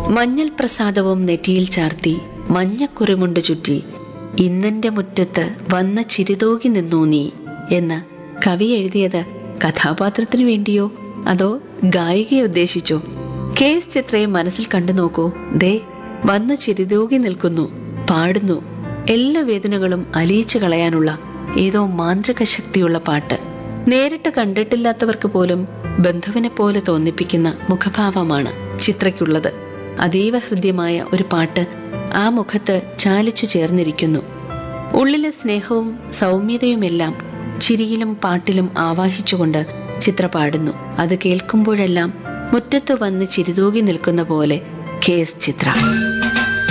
മഞ്ഞൾ പ്രസാദവും നെറ്റിയിൽ ചാർത്തി മഞ്ഞക്കുറിമുണ്ട് ചുറ്റി ഇന്നെന്റെ മുറ്റത്ത് വന്ന ചിരിതൂകി നിന്നു നീ എന്ന് കവി എഴുതിയത് കഥാപാത്രത്തിനു വേണ്ടിയോ അതോ ഗായികയെ ഉദ്ദേശിച്ചോ കെ എസ് ചിത്രയെ മനസ്സിൽ കണ്ടു നോക്കൂ ദേ വന്ന് ചിരിതൂകി നിൽക്കുന്നു പാടുന്നു എല്ലാ വേദനകളും അലിയിച്ചു കളയാനുള്ള ഏതോ മാന്ത്രിക ശക്തിയുള്ള പാട്ട് നേരിട്ട് കണ്ടിട്ടില്ലാത്തവർക്ക് പോലും ബന്ധുവിനെ പോലെ തോന്നിപ്പിക്കുന്ന മുഖഭാവമാണ് ചിത്രയ്ക്കുള്ളത് അതീവ ഹൃദ്യമായ ഒരു പാട്ട് ആ മുഖത്ത് ചാലിച്ചു ചേർന്നിരിക്കുന്നു ഉള്ളിലെ സ്നേഹവും സൗമ്യതയുമെല്ലാം ചിരിയിലും പാട്ടിലും ആവാഹിച്ചുകൊണ്ട് ചിത്ര പാടുന്നു അത് കേൾക്കുമ്പോഴെല്ലാം മുറ്റത്ത് വന്ന് ചിരിതൂകി നിൽക്കുന്ന പോലെ കെ എസ് ചിത്ര